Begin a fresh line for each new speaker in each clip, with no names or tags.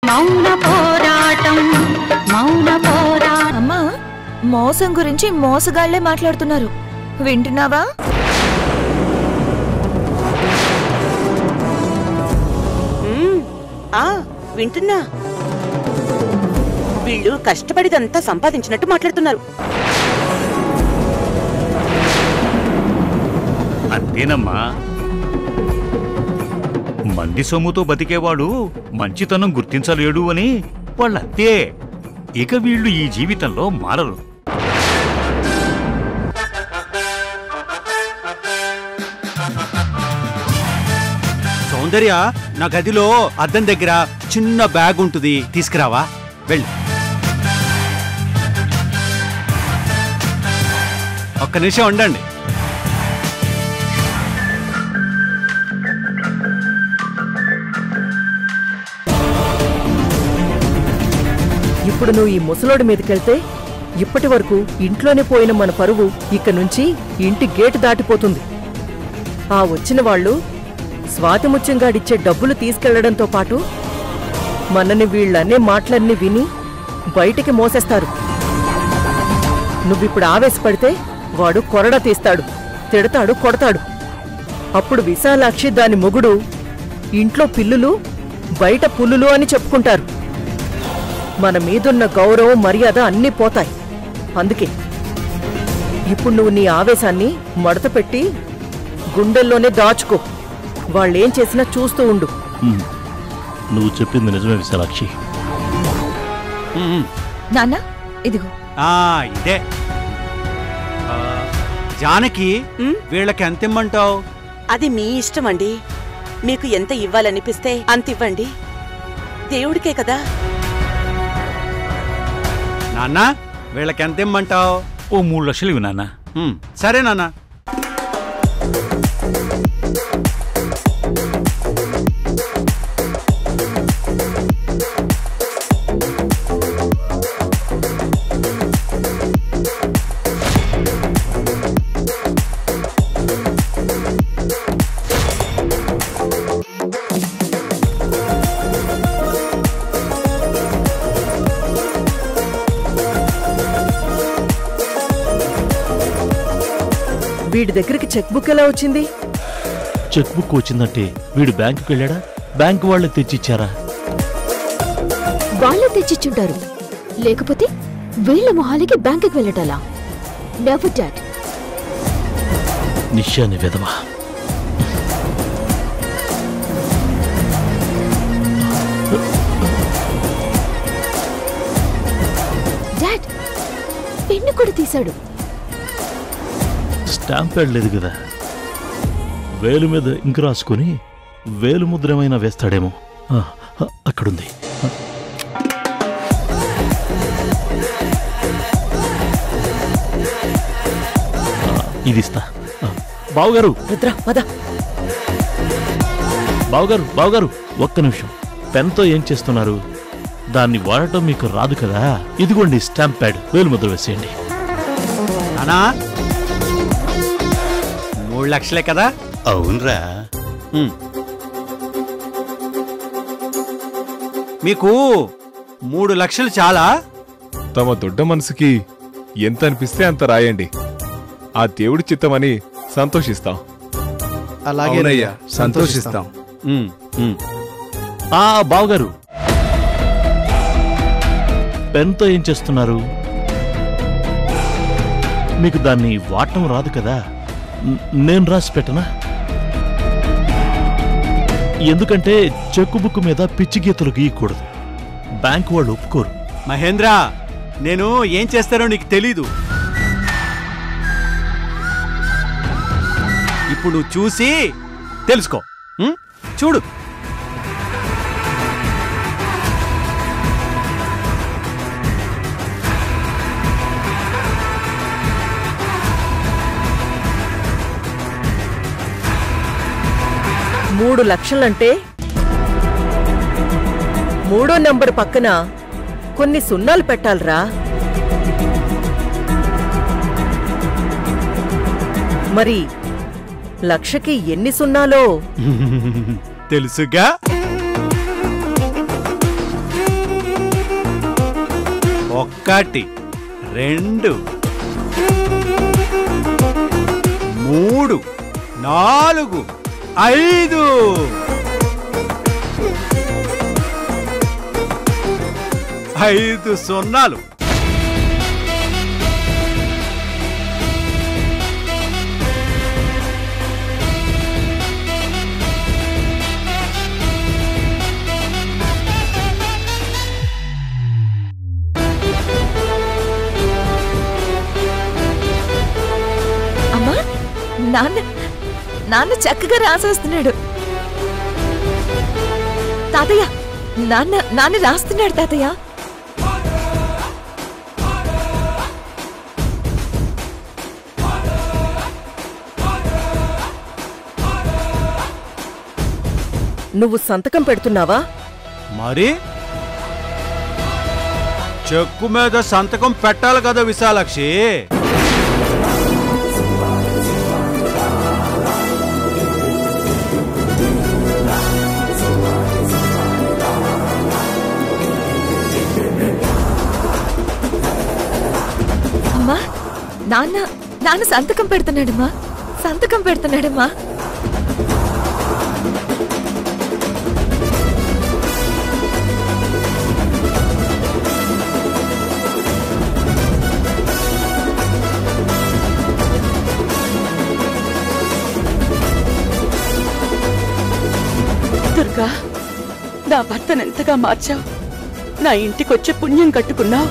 మౌన పోరాటం మౌన పోరా
అమ్మా మోసం గురించి మోసగాళ్లే మాట్లాడుతున్నారు వింటున్నావా
మ్మ్. ఆ వింటున్నా వీళ్ళు కష్టపడిదంతా సంపాదించినట్టు మాట్లాడుతున్నారు
అంతేనమ్మా మంది సొమ్ముతో బతికేవాడు మంచితనం గుర్తించలేడు అని వాళ్ళంతే ఇక వీళ్ళు ఈ జీవితంలో మారరు
సౌందర్య నా గదిలో అద్దం దగ్గర చిన్న బ్యాగ్ ఉంటుంది తీసుకురావా వెళ్ళు ఒక్క నిమిషం ఉండండి
ఇప్పుడు నువ్వు ఈ ముసలోడి మీదకెళ్తే ఇప్పటి వరకు ఇంట్లోనే పోయిన మన పరువు ఇక నుంచి ఇంటి గేటు దాటిపోతుంది ఆ వచ్చిన వాళ్ళు స్వాతిముత్యంగాడిచ్చే డబ్బులు తీసుకెళ్లడంతో పాటు మనని వీళ్ళనే మాటలన్నీ విని బయటికి మోసేస్తారు నువ్విప్పుడు ఆవేశపడితే వాడు కొరడ తీస్తాడు తిడతాడు కొడతాడు అప్పుడు విశాలాక్షి దాని మొగుడు ఇంట్లో పిల్లులు బయట పుల్లులు అని చెప్పుకుంటారు మన మీదున్న గౌరవం మర్యాద అన్నీ పోతాయి అందుకే ఇప్పుడు నువ్వు నీ ఆవేశాన్ని మడత పెట్టి గుండెల్లోనే దాచుకో వాళ్ళేం చేసినా చూస్తూ ఉండు
ఉమ్. నువ్వు చెప్పింది నిజమే విశాలాక్షి
ఉమ్,
నాన్న ఇదిగో
ఆ ఇదే ఆ, జానకి
ఉమ్,
వీళ్ళకి ఎంత ఇమ్మంటావు
అది మీ ఇష్టం అండి మీకు ఎంత ఇవ్వాలనిపిస్తే అంత ఇవ్వండి దేవుడికే కదా
నాన్న వీళ్ళకి ఎంత ఇమ్మంటావు
ఓ మూడు లక్షలు ఇవి నాన్న
సరే నాన్న
వీడి దగ్గరికి చెక్ బుక్ ఎలా వచ్చింది
చెక్ బుక్ వచ్చిందంటే వీడు బ్యాంకుకి వెళ్ళాడా బ్యాంకు వాళ్ళకి తెచ్చిచ్చారా
వాళ్ళే తెచ్చిచ్చుంటారు లేకపోతే వీళ్ళ మొహాలకి బ్యాంకుకి వెళ్ళటాలా నెవర్ డాట్
నిశ్చాని విధవా
డాడ్ పెన్ను కూడా తీశాడు
స్టాంప్ ప్యాడ్ లేదు కదా వేలు మీద ఇంకు రాసుకొని వేలు ముద్ర ఏమైనా వేస్తాడేమో ఆ, ఆ, అక్కడుంది ఆ. ఆ, ఇది ఇస్తా ఆ, బావగారు
రుద్ర పద
బావగారు బావగారు ఒక్క నిమిషం పెన్తో ఏం చేస్తున్నారు దాన్ని వాడటం మీకు రాదు కదా ఇదిగోండి స్టాంప్ ప్యాడ్ వేలు ముద్ర వేసేయండి
నానా మూడు లక్షలే కదా
అవునరా
ఉమ్. మీకు మూడు లక్షలు చాలా
తమ దొడ్డ మనసుకి ఎంత అనిపిస్తే అంత రాయండి ఆ దేవుడి చిత్తమని సంతోషిస్తాం
అలాగేనయ్యా సంతోషిస్తాం
ఉమ్, ఉమ్.
ఆ బావగారు పెన్తో ఏం చేస్తున్నారు మీకు దాన్ని వాడటం రాదు కదా న- నేను రాసి పెట్టనా ఎందుకంటే చెక్కు బుక్ మీద పిచ్చి గీతలు గీయకూడదు బ్యాంకు వాళ్ళు ఒప్పుకోరు
మహేంద్ర నేను ఏం చేస్తానో నీకు తెలీదు ఇప్పుడు నువ్వు చూసి తెలుసుకో ఉమ్? చూడు
మూడు లక్షలంటే మూడో నంబర్ పక్కన కొన్ని సున్నాలు పెట్టాలిరా మరి లక్షకి ఎన్ని సున్నాలో
తెలుసుగా ఒక్కటి రెండు మూడు నాలుగు ఐదు ఐదు సున్నాలు
అమ్మా నాన్న నాన్న చక్కగా రాసేస్తున్నాడు తాతయ్య నాన్న నాన్న రాస్తున్నాడు తాతయ్య
నువ్వు సంతకం పెడుతున్నావా
మరి చెక్కు మీద సంతకం పెట్టాలి కదా విశాలాక్షి
అమ్మా నాన్న నాన్న సంతకం పెడుతున్నాడమ్మా సంతకం పెడుతున్నాడమ్మా
దుర్గా నా భర్తనెంతగా మార్చావు నా ఇంటికొచ్చే పుణ్యం కట్టుకున్నావు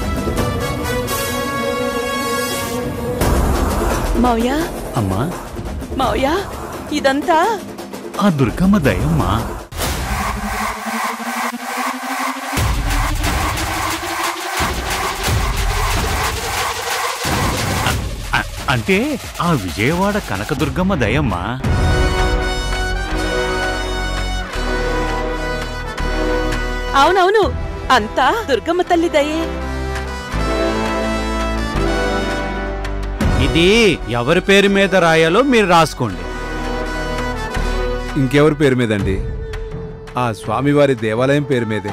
మావయ్య
అమ్మా
మావయ్య ఇదంతా
ఆ దుర్గమ్మ దయమ్మా అ- అంటే ఆ విజయవాడ కనకదుర్గమ్మ దయమ్మా
అవునవును అంతా దుర్గమ్మ తల్లి దయే
ఇది ఎవరి పేరు మీద రాయాలో మీరు రాసుకోండి
ఇంకెవరి పేరు మీదండి ఆ స్వామివారి దేవాలయం పేరు మీదే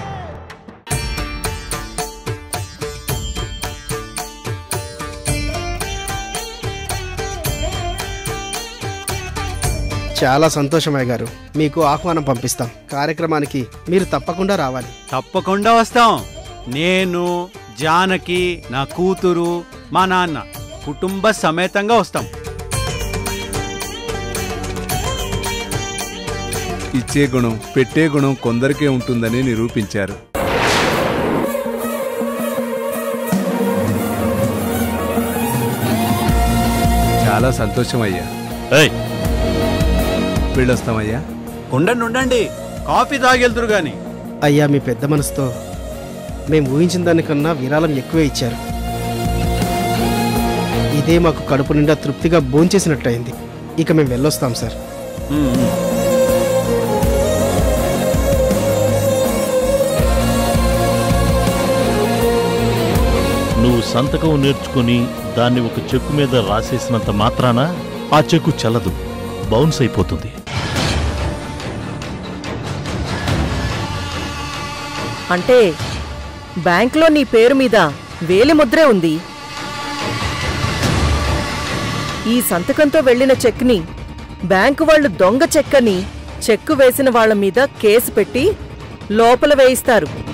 చాలా సంతోషమయ్య గారు మీకు ఆహ్వానం పంపిస్తాం కార్యక్రమానికి మీరు తప్పకుండా రావాలి
తప్పకుండా వస్తాం నేను జానకి నా కూతురు మా నాన్న కుటుంబ సమేతంగా వస్తాం
ఇచ్చే గుణం పెట్టే గుణం కొందరికే ఉంటుందని నిరూపించారు చాలా సంతోషం అయ్యా
ఏయ్
వెళ్ళొస్తామయ్యా
ఉండండి ఉండండి కాఫీ తాగెళ్తురు గాని
అయ్యా మీ పెద్ద మనసుతో మేము ఊహించిన దానికన్నా విరాళం ఎక్కువే ఇచ్చారు ఇదే మాకు కడుపు నిండా తృప్తిగా భోంచేసినట్టయింది ఇక మేము వెళ్ళొస్తాం సార్
నువ్వు సంతకం నేర్చుకుని దాన్ని ఒక చెక్కు మీద రాసేసినంత మాత్రాన ఆ చెక్కు చెల్లదు బౌన్స్ అయిపోతుంది
అంటే బ్యాంక్లో నీ పేరు మీద వేలి ముద్రే ఉంది ఈ సంతకంతో వెళ్ళిన చెక్ని బ్యాంకు వాళ్ళు దొంగ చెక్కని చెక్కు వేసిన వాళ్ళ మీద కేసు పెట్టి లోపల వేయిస్తారు